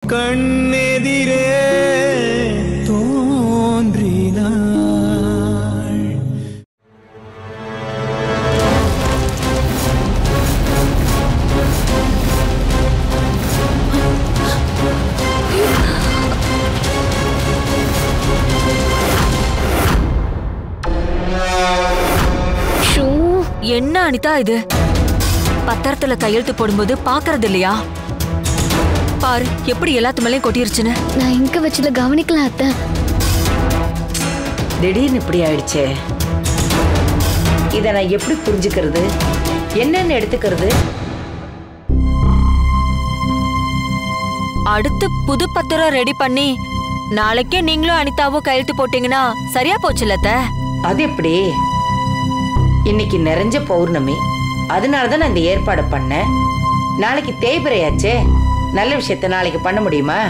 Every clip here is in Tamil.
கண்ணெதிரே தோன்றினாள் ஷூ என்ன அனிதா இது பத்திரத்துல கையெழுத்து போடும்போது பாக்குறது இல்லையா பாரு எப்படி எல்லாத்து மேலயும் கொட்டிருச்சுன்னு நான் இங்க வச்சத கவனிக்கல அத்தை திடீர்னு இப்படி ஆயிடுச்சே இதை நான் எப்படி புரிஞ்சுக்கிறது என்னன்னு எடுத்துக்கிறது அடுத்து புது பத்திரம் ரெடி பண்ணி நாளைக்கே நீங்களும் அனிதாவும் கையெழுத்து போட்டீங்கன்னா சரியா போச்சுல்ல அத்தை? அது எப்படி இன்னைக்கு நிறைஞ்ச பௌர்ணமி அதனால தான் நான் இந்த ஏற்பாடு பண்ணேன் நாளைக்கு தேய்பிரையாச்சே நல்ல விஷயத்த நாளைக்கு பண்ண முடியுமா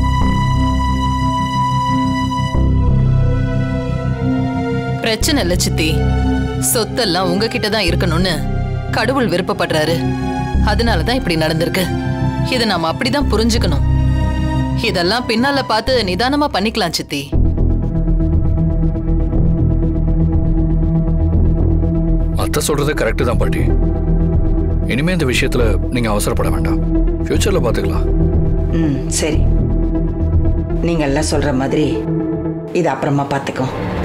பிரச்சனை இல்ல சித்தி சொத்தெல்லாம் உங்ககிட்ட தான் இருக்கணும்னு கடவுள் விருப்பப்படுறாரு அதனால தான் இப்படி நடந்திருக்கு இதை நாம அப்படிதான் புரிஞ்சுக்கணும் இதெல்லாம் பின்னால பார்த்து நிதானமா பண்ணிக்கலாம் சித்தி அத்தை சொல்றது கரெக்டு தான் பாட்டி இனிமே இந்த விஷயத்துல நீங்க அவசரப்பட வேண்டாம் ஃபியூச்சர்ல பாத்துக்கலாம் ம் சரி நீங்க எல்லாம் சொல்ற மாதிரி இது அப்புறமா பார்த்துக்கோ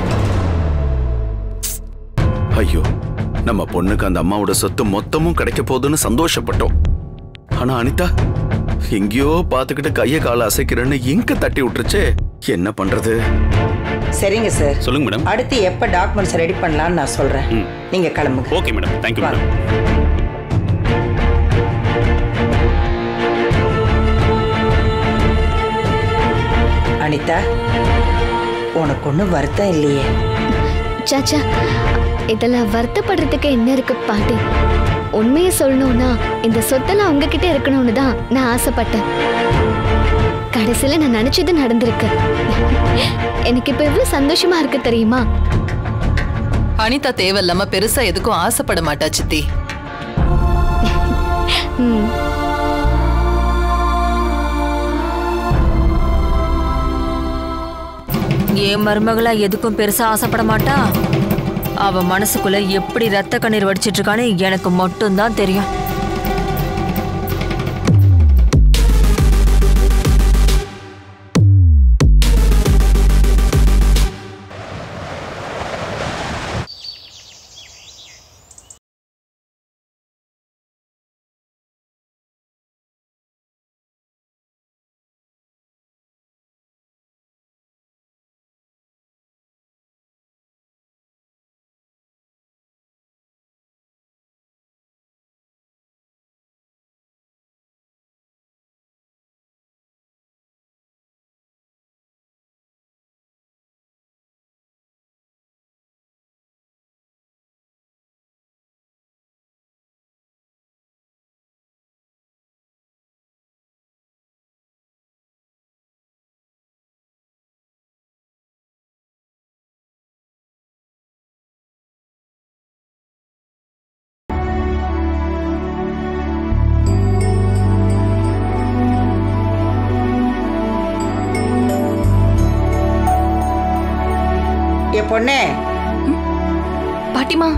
ஐயோ நம்ம பொண்ணுக்கு அந்த அம்மாவோட சொத்து மொத்தமும் கிடைக்க போகுதுன்னு சந்தோஷப்பட்டோம் ஆனா அனிதா எங்கேயோ பார்த்துக்கிட்டு கைய காலை அசைக்கிறேன்னு எங்க தட்டி விட்டுருச்சே என்ன பண்றது சரிங்க சார் சொல்லுங்க மேடம் அடுத்து எப்ப டாக்குமெண்ட்ஸ் ரெடி பண்ணலாம்னு நான் சொல்றேன் ம். நீங்க கிளம்புங்க ஓகே மேடம் தேங்க்யூ வாங்க. மேடம் அனிதா உனக்கு ஒன்றும் வருத்தம் இல்லையே சாச்சா இதெல்லாம் வருத்தப்படுறதுக்கு என்ன இருக்கு பாட்டி உண்மையை சொல்லணும்னா இந்த சொத்தெல்லாம் உங்ககிட்ட இருக்கணும்னு தான் நான் ஆசைப்பட்டேன் கடைசியில நான் நினைச்சது நடந்திருக்கு எனக்கு இப்ப எவ்வளவு சந்தோஷமா இருக்கு தெரியுமா அனிதா தேவையில்லாம பெருசா எதுக்கும் ஆசைப்பட மாட்டா சித்தி ம் என் மருமகளா எதுக்கும் பெருசா ஆசைப்பட மாட்டா அவ மனசுக்குள்ள எப்படி ரத்த கண்ணீர் வடிச்சிட்டு இருக்கான்னு எனக்கு மட்டும்தான் தெரியும் ஏ பொண்ணே பாட்டிமா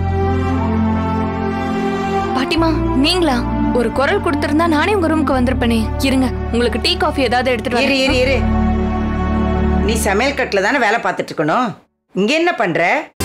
பாட்டிமா நீங்களா ஒரு குரல் கொடுத்திருந்தா நானே உங்க ரூமுக்கு வந்திருப்பேனே இருங்க உங்களுக்கு டீ காஃபி ஏதாவது எடுத்துட்டு இரு வரேன் இரு இரு நீ சமையல் கட்டில் தானே வேலை பார்த்துட்டு இருக்கணும் இங்க என்ன பண்ற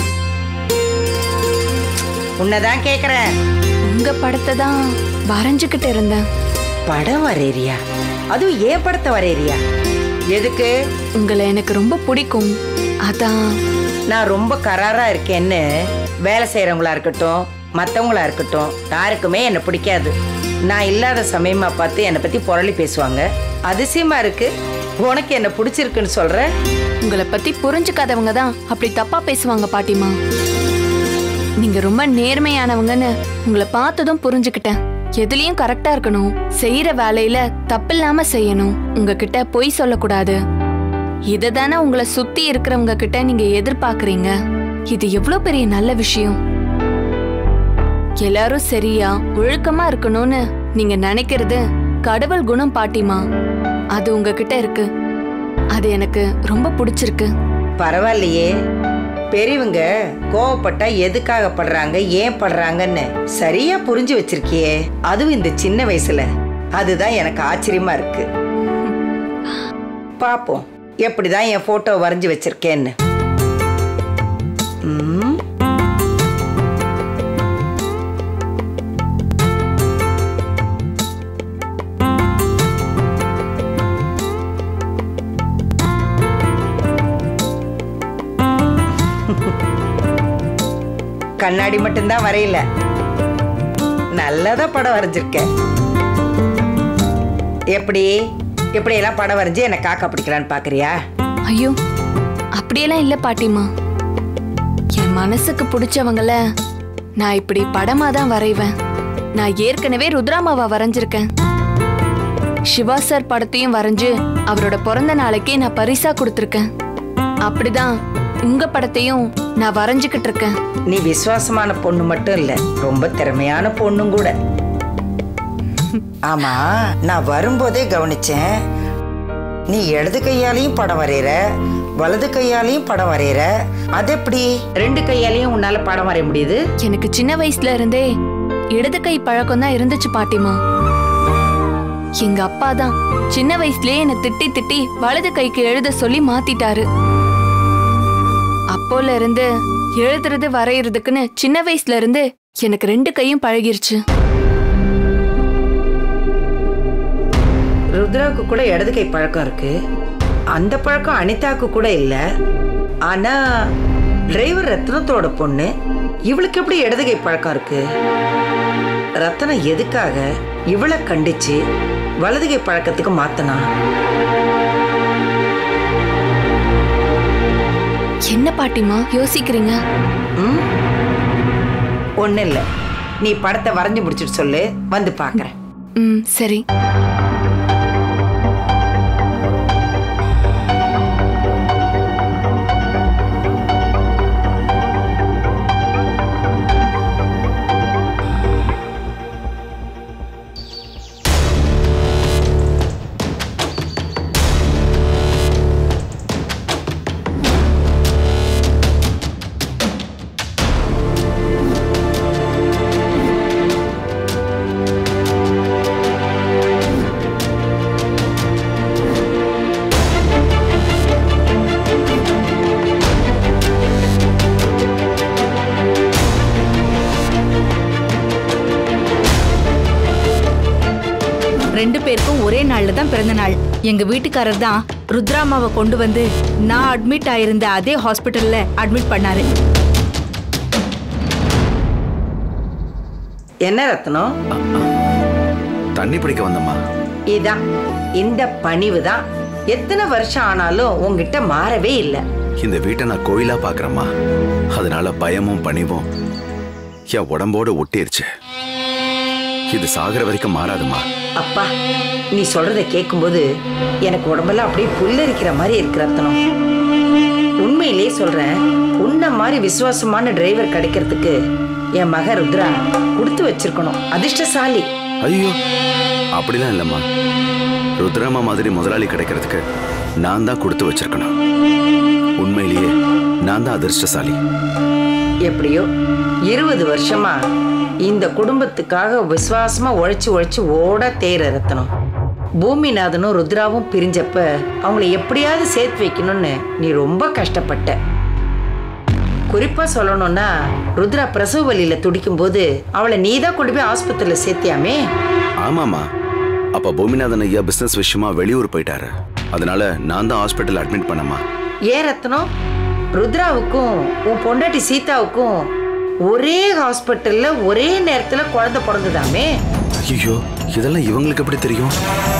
உன்னதான் கேக்குறேன் உங்க படத்தை தான் வரைஞ்சுக்கிட்டு இருந்தேன் படம் வரையறியா அதுவும் ஏன் படத்தை வரையறியா எதுக்கு உங்களை எனக்கு ரொம்ப பிடிக்கும் அதான் நான் ரொம்ப கராரா இருக்கேன்னு வேலை செய்யறவங்களா இருக்கட்டும் மத்தவங்களா இருக்கட்டும் யாருக்குமே என்னை பிடிக்காது நான் இல்லாத சமயமா பார்த்து என்னை பத்தி புரளி பேசுவாங்க அதிசயமா இருக்கு உனக்கு என்ன பிடிச்சிருக்குன்னு சொல்ற உங்களை பத்தி புரிஞ்சுக்காதவங்க தான் அப்படி தப்பா பேசுவாங்க பாட்டிமா நீங்க ரொம்ப நேர்மையானவங்கன்னு உங்களை பார்த்ததும் புரிஞ்சுக்கிட்டேன் எதுலயும் கரெக்டா இருக்கணும் செய்யற வேலையில தப்பில்லாம செய்யணும் உங்ககிட்ட பொய் சொல்லக்கூடாது இதை தானே உங்களை சுத்தி இருக்கிறவங்க கிட்ட நீங்க எதிர்பார்க்கறீங்க இது எவ்வளவு பெரிய நல்ல விஷயம் எல்லாரும் சரியா ஒழுக்கமா இருக்கணும்னு நீங்க நினைக்கிறது கடவுள் குணம் பாட்டிமா அது உங்ககிட்ட இருக்கு அது எனக்கு ரொம்ப பிடிச்சிருக்கு பரவாயில்லையே பெரியவங்க கோவப்பட்டா எதுக்காக படுறாங்க ஏன் படுறாங்கன்னு சரியா புரிஞ்சு வச்சிருக்கியே அதுவும் இந்த சின்ன வயசுல அதுதான் எனக்கு ஆச்சரியமா இருக்கு பாப்போம் எப்படிதான் என் போட்டோ வரைஞ்சு வச்சிருக்கேன்னு ம், கண்ணாடி மட்டும்தான் வரையல நல்லதா படம் வரைஞ்சிருக்கேன் எப்படி எப்படியெல்லாம் படம் வரைஞ்சி என்னை காக்கா பிடிக்கலான்னு பாக்குறியா ஐயோ அப்படியெல்லாம் இல்ல பாட்டிமா என் மனசுக்கு பிடிச்சவங்கள நான் இப்படி படமா தான் வரைவேன் நான் ஏற்கனவே ருத்ராமாவா வரைஞ்சிருக்கேன் சிவா சார் படத்தையும் வரைஞ்சு அவரோட பிறந்த நாளைக்கே நான் பரிசா கொடுத்துருக்கேன் அப்படிதான் உங்க படத்தையும் நான் வரைஞ்சுக்கிட்டு இருக்கேன் நீ விசுவாசமான பொண்ணு மட்டும் இல்ல ரொம்ப திறமையான பொண்ணும் கூட ஆமா நான் வரும்போதே கவனிச்சேன் நீ இடது கையாலையும் படம் வரைகிற வலது கையாலையும் படம் வரைகிற அது எப்படி ரெண்டு கையாலையும் உன்னால படம் வரைய முடியுது எனக்கு சின்ன வயசுல இருந்தே இடது கை பழக்கம் தான் இருந்துச்சு பாட்டிமா எங்க அப்பா தான் சின்ன வயசுலயே என்னை திட்டி திட்டி வலது கைக்கு எழுத சொல்லி மாத்திட்டாரு அப்போல இருந்து எழுதுறது வரையறதுக்குன்னு சின்ன வயசுல இருந்து எனக்கு ரெண்டு கையும் பழகிருச்சு ருத்ராவுக்கு கூட இடது கை பழக்கம் இருக்கு அந்த பழக்கம் அனிதாக்கு கூட இல்ல ஆனா டிரைவர் ரத்னத்தோட பொண்ணு இவளுக்கு எப்படி இடது கை பழக்கம் இருக்கு ரத்னம் எதுக்காக இவளை கண்டிச்சு வலது கை பழக்கத்துக்கு மாத்தனா என்ன பாட்டிமா யோசிக்கிறீங்க ம் ஒன்றும் இல்லை நீ படத்தை வரைஞ்சு முடிச்சிட்டு சொல்லு வந்து பார்க்குறேன் ம் சரி ரெண்டு பேருக்கும் ஒரே நாள்ல தான் பிறந்த நாள் எங்க வீட்டுக்காரர் தான் ருத்ராமாவை கொண்டு வந்து நான் அட்மிட் ஆயிருந்த அதே ஹாஸ்பிட்டல்ல அட்மிட் பண்ணாரு என்ன ரத்னம் தண்ணி பிடிக்க வந்தம்மா இதான் இந்த பணிவு தான் எத்தனை வருஷம் ஆனாலும் உங்ககிட்ட மாறவே இல்லை இந்த வீட்டை நான் கோயிலா பாக்குறேம்மா அதனால பயமும் பணிவும் என் உடம்போட ஒட்டிருச்சு இது சாகிற வரைக்கும் மாறாதுமா அப்பா நீ சொல்றத கேட்கும்போது எனக்கு உடம்பெல்லாம் அப்படியே புல்லரிக்கிற மாதிரி இருக்கு ரத்னம் உண்மையிலே சொல்றேன் உன்ன மாதிரி விசுவாசமான டிரைவர் கிடைக்கிறதுக்கு என் மக ருத்ரா கொடுத்து வச்சிருக்கணும் அதிர்ஷ்டசாலி ஐயோ அப்படிலாம் இல்லம்மா ருத்ராமா மாதிரி முதலாளி கிடைக்கிறதுக்கு நான் தான் கொடுத்து வச்சிருக்கணும் உண்மையிலேயே நான் தான் அதிர்ஷ்டசாலி எப்படியோ இருபது வருஷமா இந்த குடும்பத்துக்காக விசுவாசமா உழைச்சு உழைச்சு ஓட தேர ரத்தனம் பூமிநாதனும் ருத்ராவும் பிரிஞ்சப்ப அவங்கள எப்படியாவது சேர்த்து வைக்கணும்னு நீ ரொம்ப கஷ்டப்பட்ட குறிப்பா சொல்லணும்னா ருத்ரா பிரசவ வலியில துடிக்கும் போது அவளை நீ தான் கொண்டு போய் ஆஸ்பத்திரியில சேர்த்தியாமே ஆமாமா அப்ப பூமிநாதன் ஐயா பிசினஸ் விஷயமா வெளியூர் போயிட்டாரு அதனால நான் தான் ஹாஸ்பிட்டல் அட்மிட் பண்ணமா ஏன் ரத்னம் ருத்ராவுக்கும் உன் பொண்டாட்டி சீதாவுக்கும் ஒரே ஹாஸ்பிட்டல்ல ஒரே நேரத்துல குழந்தை பிறந்ததாமே ஐயோ இதெல்லாம் இவங்களுக்கு எப்படி தெரியும்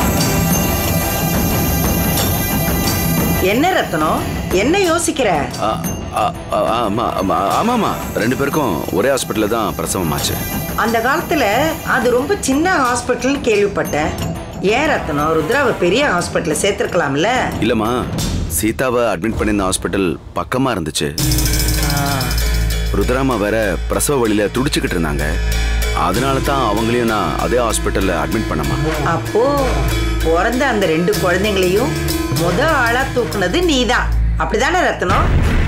என்ன ரத்னம் என்ன யோசிக்கிற ஆ, ஆ, ஆ, ஆமா ஆமா, ஆமாமா ரெண்டு பேருக்கும் ஒரே ஹாஸ்பிட்டல்ல தான் பிரசவம் ஆச்சு அந்த காலத்துல அது ரொம்ப சின்ன ஹாஸ்பிட்டல்னு கேள்விப்பட்டேன் ஏன் ரத்னம் ருத்ராவை பெரிய ஹாஸ்பிட்டல்ல சேர்த்திருக்கலாம்ல இல்லம்மா சீதாவை அட்மிட் பண்ணியிருந்த ஹாஸ்பிட்டல் பக்கமா இருந்துச்சு ருத்ராமா வேற பிரசவ வழியில துடிச்சுக்கிட்டு இருந்தாங்க அதனால தான் அவங்களையும் நான் அதே ஹாஸ்பிட்டல்ல அட்மிட் பண்ணமா அப்போ பிறந்த அந்த ரெண்டு குழந்தைங்களையும் முத ஆளா தூக்குனது நீதான் அப்படிதானே ரத்னம்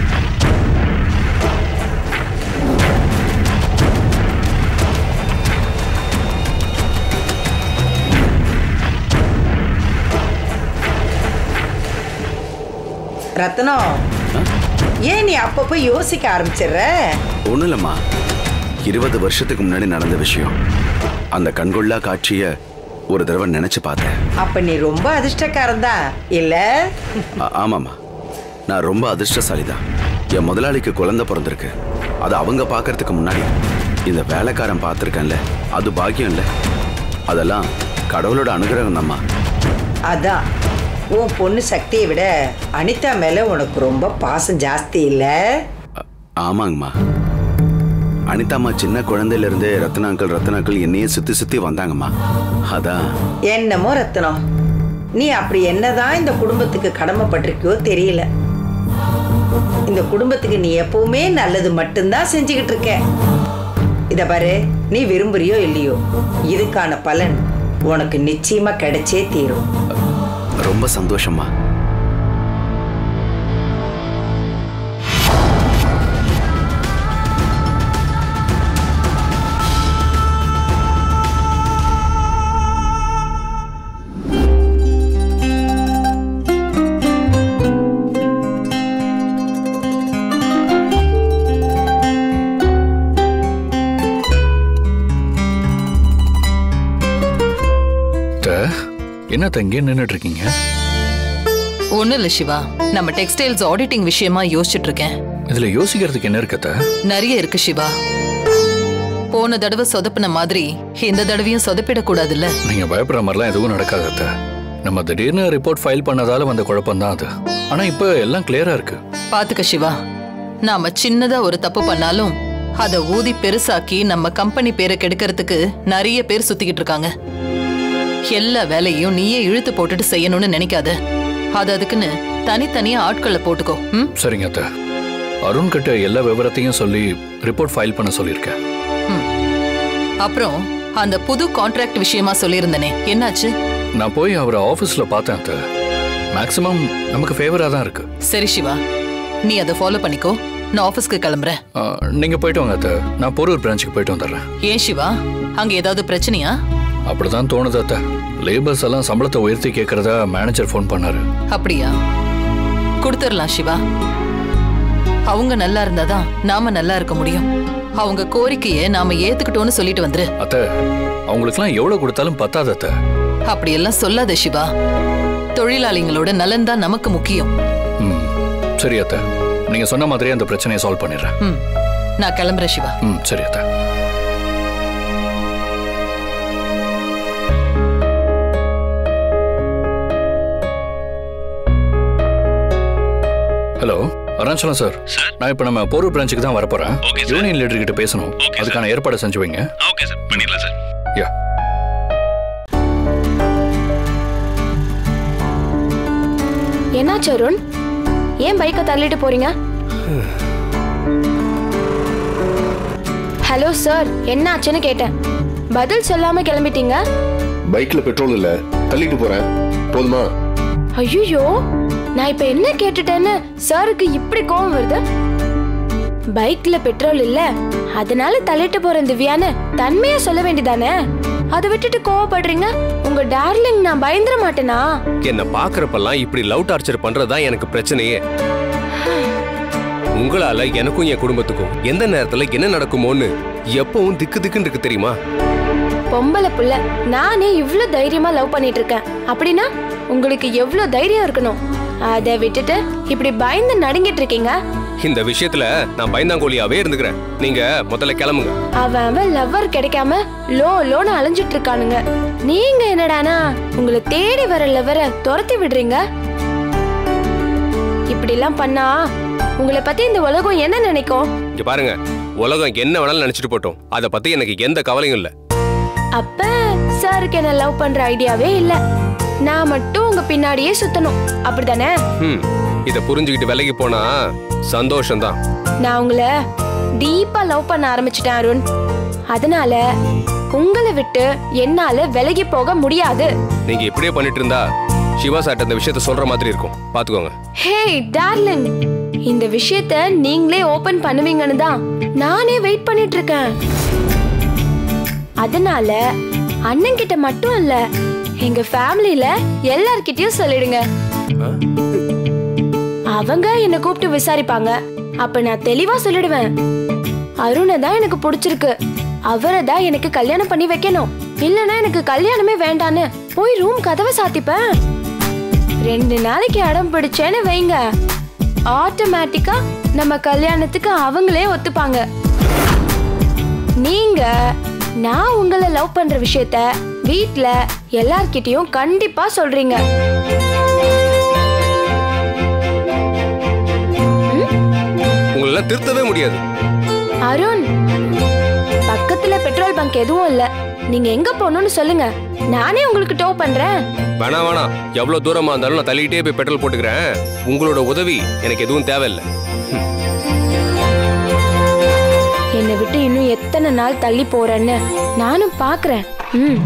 ரத்னம் ஏன் நீ அப்பப்போ யோசிக்க ஆரம்பிச்சிடுற ஒண்ணும் இல்லம்மா இருபது வருஷத்துக்கு முன்னாடி நடந்த விஷயம் அந்த கண்கொள்ளா காட்சிய ஒரு தடவை நினைச்சு பார்த்தேன் அப்ப நீ ரொம்ப அதிர்ஷ்டக்காரன் தான் இல்ல ஆ- ஆமாம்மா நான் ரொம்ப அதிர்ஷ்டசாலி தான் என் முதலாளிக்கு குழந்தை பிறந்திருக்கு அது அவங்க பார்க்கறதுக்கு முன்னாடி இந்த வேலைக்காரன் பார்த்துருக்கேன்ல அது பாக்கியம் இல்லை அதெல்லாம் கடவுளோட அனுகிரகம் தான்மா அதான் உன் பொண்ணு சக்தியை விட அனிதா மேல உனக்கு ரொம்ப பாசம் ஜாஸ்தி இல்ல ஆ- ஆமாங்கம்மா அனிதாம்மா சின்ன குழந்தையில இருந்தே ரத்னா அங்கிள் ரத்னா அங்கிள் என்னையே சுத்தி சுத்தி வந்தாங்கம்மா அதான் என்னமோ ரத்னம் நீ அப்படி என்னதான் இந்த குடும்பத்துக்கு கடமைப்பட்டிருக்கியோ தெரியல இந்த குடும்பத்துக்கு நீ எப்பவுமே நல்லது மட்டும்தான் செஞ்சுக்கிட்டு இருக்க இத பாரு நீ விரும்புறியோ இல்லையோ இதுக்கான பலன் உனக்கு நிச்சயமா கிடைச்சே தீரும் ரொம்ப சந்தோஷம்மா அத்தை, என்னத்த இங்கே நின்றுட்டு இருக்கீங்க ஒண்ணும் இல்ல சிவா நம்ம டெக்ஸ்டைல்ஸ் ஆடிட்டிங் விஷயமா யோசிச்சுட்டு இருக்கேன் இதுல யோசிக்கிறதுக்கு என்ன இருக்கத்த நிறைய இருக்கு சிவா போன தடவை சொதப்பின மாதிரி இந்த தடவையும் சொதப்பிடக்கூடாதுல்ல நீங்க பயப்படுற மாதிரிலாம் எதுவும் நடக்காது அத்தை நம்ம திடீர்னு ரிப்போர்ட் ஃபைல் பண்ணதால வந்த குழப்பம் தான் அது ஆனா இப்போ எல்லாம் கிளியரா இருக்கு பாத்துக்க சிவா நாம சின்னதா ஒரு தப்பு பண்ணாலும் அத ஊதி பெருசாக்கி நம்ம கம்பெனி பேரை கெடுக்கிறதுக்கு நிறைய பேர் சுத்திக்கிட்டு இருக்காங்க எல்லா வேலையும் நீயே இழுத்து போட்டுட்டு செய்யணும்னு நினைக்காத அது அதுக்குன்னு தனித்தனியா ஆட்களை போட்டுக்கோ ம் சரிங்க அத்தை அருண் கிட்ட எல்லா விவரத்தையும் சொல்லி ரிப்போர்ட் ஃபைல் பண்ண சொல்லியிருக்கேன் அப்புறம் அந்த புது கான்ட்ராக்ட் விஷயமா சொல்லியிருந்தனே என்னாச்சு நான் போய் அவரை ஆஃபீஸ்ல பார்த்தேன் அத்தை மேக்ஸிமம் நமக்கு ஃபேவரா தான் இருக்கு சரி சிவா நீ அதை ஃபாலோ பண்ணிக்கோ நான் ஆபீஸ்க்கு கிளம்புறேன் ஆ, நீங்க போயிட்டு வாங்க அத்தை நான் போரூர் பிரான்ச்சுக்கு போயிட்டு வந்துடுறேன் ஏன் சிவா அங்க ஏதாவது பிரச்சனையா அப்படிதான் தோணுது அத்தை லேபர்ஸ் எல்லாம் சம்பளத்தை உயர்த்தி கேட்கறதா மேனேஜர் ஃபோன் பண்ணாரு அப்படியா கொடுத்துடலாம் சிவா அவங்க நல்லா இருந்தாதான் நாம நல்லா இருக்க முடியும் அவங்க கோரிக்கையை நாம ஏத்துக்கிட்டோம்னு சொல்லிட்டு வந்துரு அத்தை அவங்களுக்குலாம் எவ்வளவு கொடுத்தாலும் பத்தாது அத்தை அப்படியெல்லாம் சொல்லாத சிவா தொழிலாளிங்களோட நலன் தான் நமக்கு முக்கியம் ம் சரி அத்தை நீங்க சொன்ன மாதிரியே அந்த பிரச்சனையை சால்வ் பண்ணிடுறேன் ம் நான் கிளம்புறேன் சிவா ம் சரி அத்தை ஹலோ அருணாச்சலம் சார் நான் இப்போ நம்ம போரூர் பிரான்ச்சுக்கு தான் வரப்போறேன் யூனியன் லீடர் கிட்ட பேசணும் அதுக்கான ஏற்பாடு செஞ்சு வைங்க ஓகே சார் பண்ணிடலாம் சார் யா என்னாச்சு அருண் ஏன் பைக்கை தள்ளிட்டு போறீங்க ஹலோ சார் என்னாச்சுன்னு கேட்டேன் பதில் சொல்லாம கிளம்பிட்டீங்க பைக்ல பெட்ரோல் இல்ல தள்ளிட்டு போறேன் போதுமா ஐயோ நான் இப்ப என்ன கேட்டுட்டேன்னு சாருக்கு இப்படி கோவம் வருது பைக்ல பெட்ரோல் இல்ல அதனால தள்ளிட்டு போறேன் திவ்யான்னு தன்மையா சொல்ல வேண்டியதானே அதை விட்டுட்டு கோவப்படுறீங்க உங்க டார்லிங் நான் பயந்துட மாட்டேனா என்ன பாக்குறப்பெல்லாம் இப்படி லவ் டார்ச்சர் பண்றதா எனக்கு பிரச்சனையே உங்களால எனக்கும் என் குடும்பத்துக்கும் எந்த நேரத்துல என்ன நடக்குமோன்னு எப்பவும் திக்கு திக்குன்னு இருக்கு தெரியுமா பொம்பளை புள்ள நானே இவ்ளோ தைரியமா லவ் பண்ணிட்டு இருக்கேன் அப்படின்னா உங்களுக்கு எவ்ளோ தைரியம் இருக்கணும் அதை விட்டுட்டு இப்படி பயந்து நடுங்கிட்டு இருக்கீங்க இந்த விஷயத்துல நான் பயந்தாங்கோலியாவே இருந்துக்கிறேன் நீங்க முதல்ல கிளம்புங்க அவன் அவன் லவ்வர் கிடைக்காம லோ லோன்னு அலைஞ்சிட்டு இருக்கானுங்க நீங்க என்னடானா உங்களை தேடி வர லவ்வரை துரத்தி விடுறீங்க இப்படிலாம் பண்ணா உங்களை பத்தி இந்த உலகம் என்ன நினைக்கும் இங்க பாருங்க உலகம் என்ன வேணாலும் நினைச்சிட்டு போட்டோம் அதை பத்தி எனக்கு எந்த கவலையும் இல்ல அப்ப சாருக்கு என்ன லவ் பண்ற ஐடியாவே இல்ல நான் மட்டும் உங்க பின்னாடியே சுத்தணும் அப்படிதானே ம் இத புரிஞ்சுக்கிட்டு விலகி போனா சந்தோஷம்தான் நான் உங்களை டீப்பா லவ் பண்ண ஆரம்பிச்சிட்டேன் அருண் அதனால உங்களை விட்டு என்னால விலகி போக முடியாது நீங்க இப்படியே பண்ணிட்டு இருந்தா சிவா சார்ட்ட இந்த விஷயத்த சொல்ற மாதிரி இருக்கும் பாத்துக்கோங்க ஹே டார்லிங் இந்த விஷயத்த நீங்களே ஓபன் பண்ணுவீங்கன்னு தான் நானே வெயிட் பண்ணிட்டு இருக்கேன் அதனால அண்ணன் கிட்ட மட்டும் இல்ல எங்க ஃபேமிலில எல்லார்கிட்டயும் சொல்லிடுங்க அவங்க என்ன கூப்பிட்டு விசாரிப்பாங்க அப்ப நான் தெளிவா சொல்லிடுவேன் அருணை தான் எனக்கு பிடிச்சிருக்கு அவரை தான் எனக்கு கல்யாணம் பண்ணி வைக்கணும் இல்லனா எனக்கு கல்யாணமே வேண்டான்னு போய் ரூம் கதவை சாத்திப்பேன் ரெண்டு நாளைக்கு அடம் பிடிச்சேன்னு வைங்க ஆட்டோமேட்டிக்கா நம்ம கல்யாணத்துக்கு அவங்களே ஒத்துப்பாங்க நீங்க நான் உங்களை லவ் பண்ற விஷயத்த வீட்ல எல்லார்கிட்டயும் கண்டிப்பா சொல்றீங்க உங்களை திருத்தவே முடியாது அருண் பக்கத்துல பெட்ரோல் பங்க் எதுவும் இல்ல நீங்க எங்க போகணும்னு சொல்லுங்க நானே உங்களுக்கு டோ பண்றேன் வேணாம் வேணாம் எவ்வளவு தூரமா இருந்தாலும் நான் தள்ளிக்கிட்டே போய் பெட்ரோல் போட்டுக்கிறேன் உங்களோட உதவி எனக்கு எதுவும் தேவையில்லை என்னை விட்டு இன்னும் எத்தனை நாள் தள்ளி போறேன்னு நானும் பாக்குறேன் ம்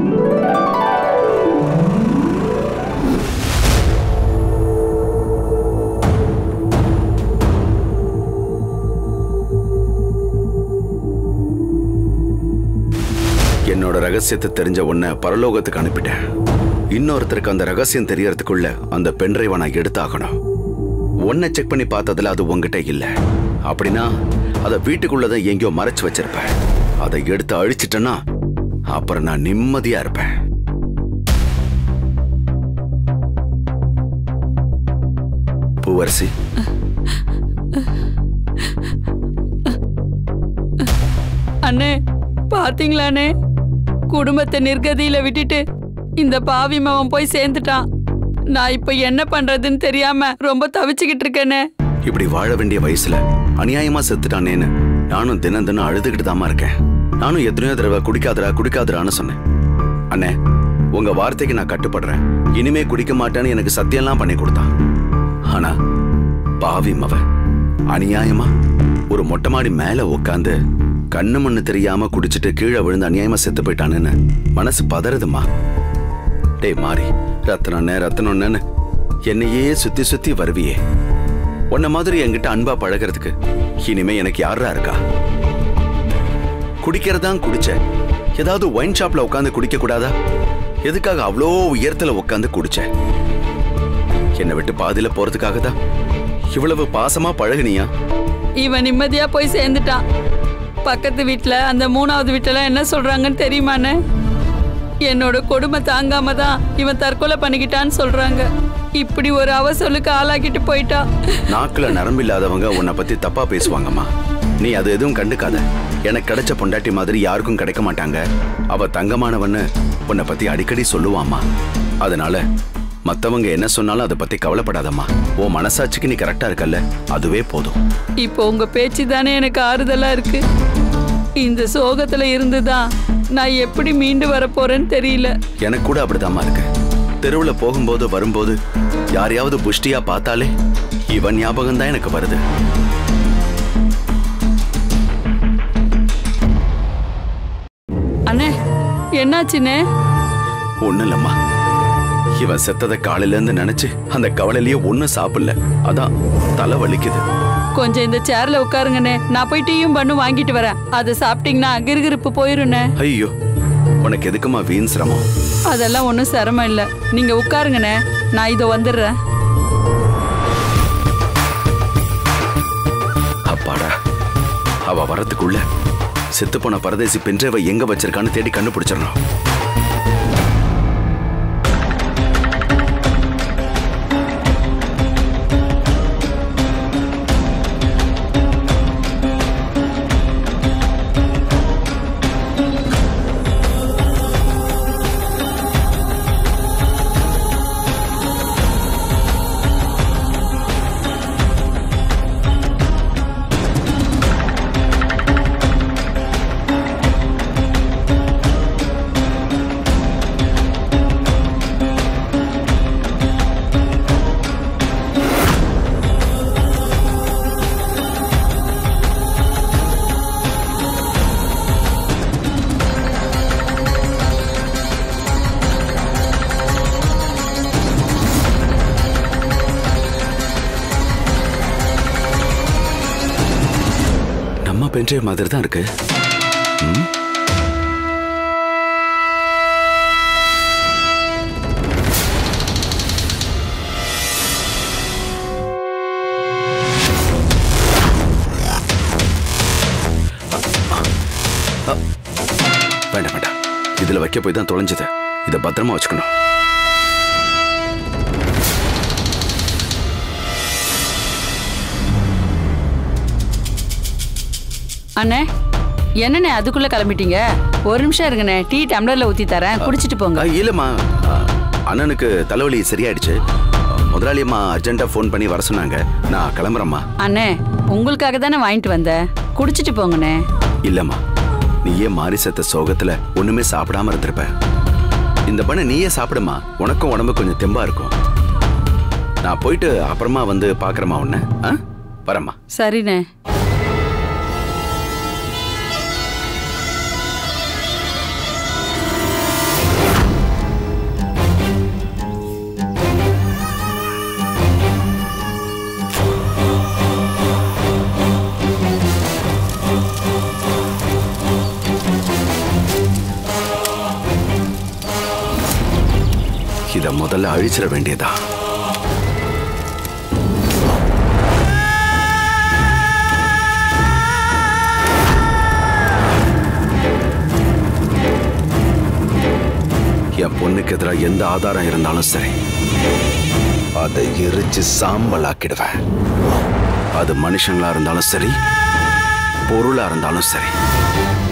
என்னோட ரகசியத்தை தெரிஞ்ச உன்னை பரலோகத்துக்கு அனுப்பிட்டேன் இன்னொருத்தருக்கு அந்த ரகசியம் தெரியறதுக்குள்ள அந்த பென்ட்ரைவை நான் எடுத்தாகணும் உன்னை செக் பண்ணி பார்த்ததுல அது உங்ககிட்ட இல்ல அப்படின்னா அதை வீட்டுக்குள்ளதான் எங்கேயோ மறைச்சு வச்சிருப்பேன் அதை எடுத்து அழிச்சிட்டேன்னா அப்புறம் நான் நிம்மதியா இருப்பேன் பூவரசி அண்ணே பாத்தீங்களாண்ணே குடும்பத்தை நிர்கதியில விட்டுட்டு இந்த பாவி மவன் போய் சேர்ந்துட்டான் நான் இப்ப என்ன பண்றதுன்னு தெரியாம ரொம்ப தவிச்சுக்கிட்டு இருக்கேனே இப்படி வாழ வேண்டிய வயசுல அநியாயமா செத்துட்டானேன்னு நானும் தினம் தினம் அழுதுகிட்டு தாமா இருக்கேன் நானும் எத்தனையோ தடவை குடிக்காதடா குடிக்காதடான்னு சொன்னேன் அண்ணே உங்க வார்த்தைக்கு நான் கட்டுப்படுறேன் இனிமே குடிக்க மாட்டேன்னு எனக்கு சத்தியம்லாம் பண்ணி கொடுத்தான் ஆனா பாவி மவ அநியாயமா ஒரு மொட்டை மாடி மேல உட்காந்து கண்ணு மண்ணு தெரியாம குடிச்சிட்டு கீழே விழுந்து அநியாயமா செத்து போயிட்டானுன்னு மனசு பதறுதுமா டேய் மாறி ரத்தனண்ணே ரத்தனண்ணேன்னு என்னையே சுத்தி சுத்தி வருவியே உன்ன மாதிரி என்கிட்ட அன்பா பழகிறதுக்கு இனிமே எனக்கு யாரா இருக்கா குடிக்கிறதான் குடிச்ச ஏதாவது ஒயின் ஷாப்ல உட்காந்து குடிக்க கூடாதா எதுக்காக அவ்வளோ உயரத்துல உட்காந்து குடிச்ச என்னை விட்டு பாதியில போறதுக்காக தான் இவ்வளவு பாசமா பழகுனியா இவன் நிம்மதியா போய் சேர்ந்துட்டான் பக்கத்து வீட்ல அந்த மூணாவது வீட்டுல என்ன சொல்றாங்கன்னு தெரியுமாண்ணே என்னோட கொடுமை தாங்காம தான் இவன் தற்கொலை பண்ணிக்கிட்டான்னு சொல்றாங்க இப்படி ஒரு அவசொலுக்கு ஆளாக்கிட்டு போயிட்டான் நாக்குல நரம்பு இல்லாதவங்க உன்னை பத்தி தப்பா பேசுவாங்கம்மா நீ அது எதுவும் கண்டுக்காத எனக்கு கிடைச்ச பொண்டாட்டி மாதிரி யாருக்கும் கிடைக்க மாட்டாங்க அவ தங்கமானவன்னு உன்னை பத்தி அடிக்கடி சொல்லுவாம்மா அதனால மத்தவங்க என்ன சொன்னாலும் அதை பத்தி கவலைப்படாதம்மா உன் மனசாட்சிக்கு நீ கரெக்டா இருக்கல்ல அதுவே போதும் இப்போ உங்க பேச்சு தானே எனக்கு ஆறுதலா இருக்கு இந்த சோகத்துல இருந்துதான் நான் எப்படி மீண்டு வர போறேன்னு தெரியல எனக்கு கூட அப்படிதாம்மா இருக்கு தெருவுல போகும்போது வரும்போது யாரையாவது புஷ்டியா பார்த்தாலே இவன் ஞாபகம் தான் எனக்கு வருது அண்ணே என்னாச்சுண்ணே ஒண்ணும் இல்லம்மா இவன் செத்ததை காலையில இருந்து நினைச்சு அந்த கவலையிலேயே ஒண்ணும் சாப்பிடல அதான் தலை வலிக்குது கொஞ்சம் இந்த சேர்ல உட்காருங்கண்ணே நான் போய் டீயும் பண்ணும் வாங்கிட்டு வரேன் அதை சாப்பிட்டீங்கன்னா கிருகிருப்பு போயிருண்ணே ஐயோ உனக்கு எதுக்குமா வீண் சிரமம் அதெல்லாம் ஒன்றும் சிரமம் இல்லை நீங்க உட்காருங்கண்ணே நான் இதோ வந்துடுறேன் அப்பாடா அவ வரதுக்குள்ள செத்து போன பரதேசி பென்றவ எங்க வச்சிருக்கான்னு தேடி கண்டுபிடிச்சிடணும் பென்ட்ரைவ் மாதிரி தான் இருக்கு ம்? வேண்டாம் வேண்டாம் இதுல வைக்க போய் தான் தொலைஞ்சது இதை பத்திரமா வச்சுக்கணும் அண்ணே என்னண்ணே அதுக்குள்ள கிளம்பிட்டீங்க ஒரு நிமிஷம் இருங்கண்ணே டீ டம்ளர்ல ஊத்தி தரேன் குடிச்சிட்டு போங்க ஆ, இல்லம்மா ஆ, அண்ணனுக்கு தலைவலி சரியாயிடுச்சு முதலாளியம்மா அர்ஜென்ட்டா ஃபோன் பண்ணி வர சொன்னாங்க நான் கிளம்புறேம்மா அண்ணே உங்களுக்காக தானே வாங்கிட்டு வந்தேன் குடிச்சிட்டு போங்கண்ணே இல்லம்மா நீயே மாறி செத்த சோகத்துல ஒண்ணுமே சாப்பிடாம இருந்திருப்ப இந்த பண்ண நீயே சாப்பிடுமா உனக்கும் உடம்பு கொஞ்சம் தெம்பா இருக்கும் நான் போயிட்டு அப்புறமா வந்து பாக்குறேம்மா உன்ன ஆ? வரேம்மா சரிண்ணே இத முதல்ல அழிச்சிட வேண்டியதா என் பொண்ணுக்கு எதிராக எந்த ஆதாரம் இருந்தாலும் சரி அதை எரிச்சு சாம்பல் ஆக்கிடுவேன் அது மனுஷங்களா இருந்தாலும் சரி பொருளா இருந்தாலும் சரி